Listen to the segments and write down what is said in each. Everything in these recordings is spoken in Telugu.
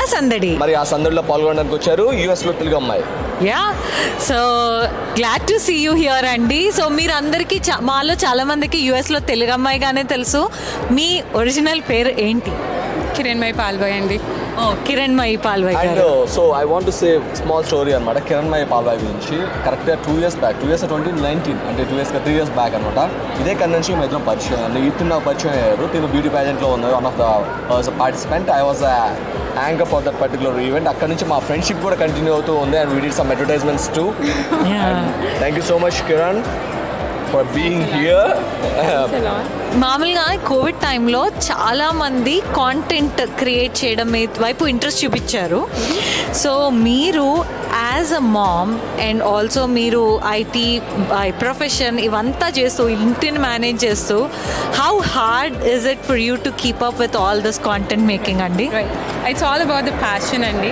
సందడి మరి ఆ సందడిలో పాల్గొనడానికి వచ్చారు యుఎస్ లో తెలుగు అమ్మాయి yeah so glad to see you here అండి సో మీరు అందరికీ చా- మాలో చాలా మందికి యుఎస్లో తెలుగు అమ్మాయిగానే తెలుసు మీ ఒరిజినల్ పేరు ఏంటి కిరణ్మయ్ పాల్బాయ్ అండి ఓ కిరణ్ మయి పాల్వై అండ్ గారు so I want to say small story అనమాట కిరణ్ మై పాల్వాయ్ గురించి కరెక్ట్గా two years back two years twenty nineteen అంటే టూ ఇయర్స్గా త్రీ ఇయర్స్ బ్యాక్ అనమాట ఇదే కన్వెన్షన్ మా ఇద్దరం పరిచయం అండి ఇప్పుడు నాకు పరిచయం అయ్యారు నేను బ్యూటీ ప్యాజెంట్లో ఉన్నారు one of the participant I was anchor for that particular event అక్కడ నుంచి మా ఫ్రెండ్షిప్ కూడా కంటిన్యూ అవుతూ ఉంది అండ్ వీడి some advertisements too thank you so much Kiran for being here మామూలుగా కోవిడ్ టైంలో చాలా మంది కాంటెంట్ క్రియేట్ చేయడం మీద వైపు ఇంట్రెస్ట్ చూపించారు సో మీరు as a mom and also మీరు ఐటీ ప్రొఫెషన్ ఇవంతా చేస్తూ ఇంటిని మేనేజ్ చేస్తూ how hard is it for you to keep up with all this content making అండి right it's all about the passion అండి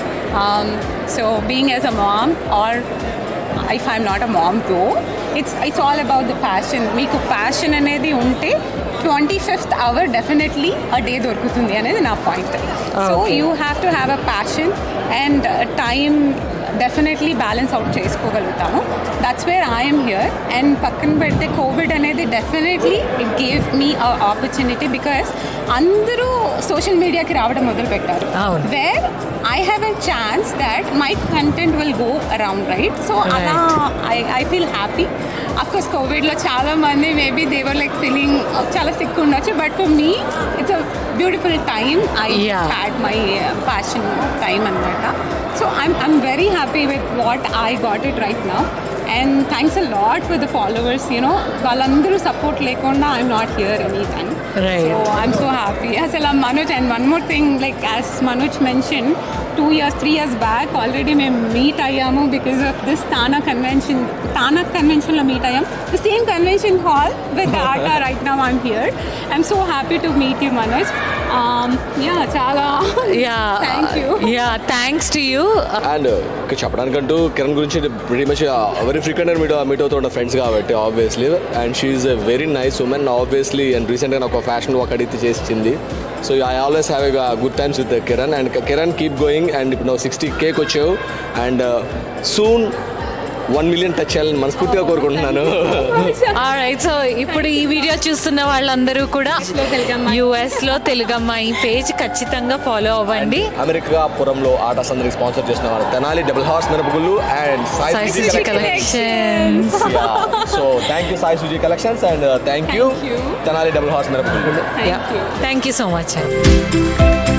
so being as a mom or if I'm not a mom తో it's it's all about the passion మీకు ప్యాషన్ అనేది ఉంటే twenty fifth hour definitely a day దొరుకుతుంది అనేది నా point so Okay. You have to have a passion and time definitely balance out చేసుకోగలుగుతాము that's where I'm here and పక్కన పెడితే కోవిడ్ అనేది definitely it gave me opportunity because అందరూ సోషల్ మీడియాకి రావడం మొదలు పెట్టారు అవును. Where I have a chance that my content will go around right so అలా I I feel happy of course కోవిడ్లో చాలా మంది మేబీ దేవర్ లైక్ ఫీలింగ్ చాలా సిక్ ఉండొచ్చు but for me it's a beautiful time I Yeah. Had my passion time అనమాట so I'm I'm very happy with what I got it right now and thanks a lot for the followers you know వాళ్ళందరూ సపోర్ట్ లేకుండా I'm not here any time Right. So I'm so happy అసలు Manoj and one more thing like as Manoj mention two years three years back already మేము మీట్ అయ్యాము because of this TANA convention TANA కన్వెన్షన్లో మీట్ అయ్యాం the same convention hall with ATA right now I'm here I'm so happy to meet you Manoj yeah చాలా yeah thank you yeah thanks to you and ఇక్కడ చెప్పడానికంటూ కిరణ్ గురించి very much very frequent meet meet అవుతుంట ఫ్రెండ్స్ కాబట్టి obviously and she's a very nice woman obviously and రీసెంట్గా నాకు ఒక ఫ్యాషన్ ఒక అడిగితే చేసింది so I always have a good times with Kiran and Kiran keep going and ఇప్పుడు నువ్వు సిక్స్టీ కేక్ వచ్చావు and soon one million touch చేయాలని మనస్ఫూర్తిగా కోరుకుంటున్నాను రైట్ సో ఇప్పుడు ఈ వీడియో చూస్తున్న వాళ్ళందరూ కూడా యుఎస్ లో తెలుగమ్మాయి పేజ్ ఖచ్చితంగా ఫాలో అవ్వండి అమెరికా పురంలో ఆట సందరికి స్పాన్సర్ చేసిన వారు తెనాలి డబుల్ హార్స్ మిరపగుళ్ళు and Sai Sai Suji Suji collections collections so thank you Sai Suji collections and thank you Thank you. Tenali double horse మిరపగుళ్ళు థ్యాంక్ యూ సో మచ్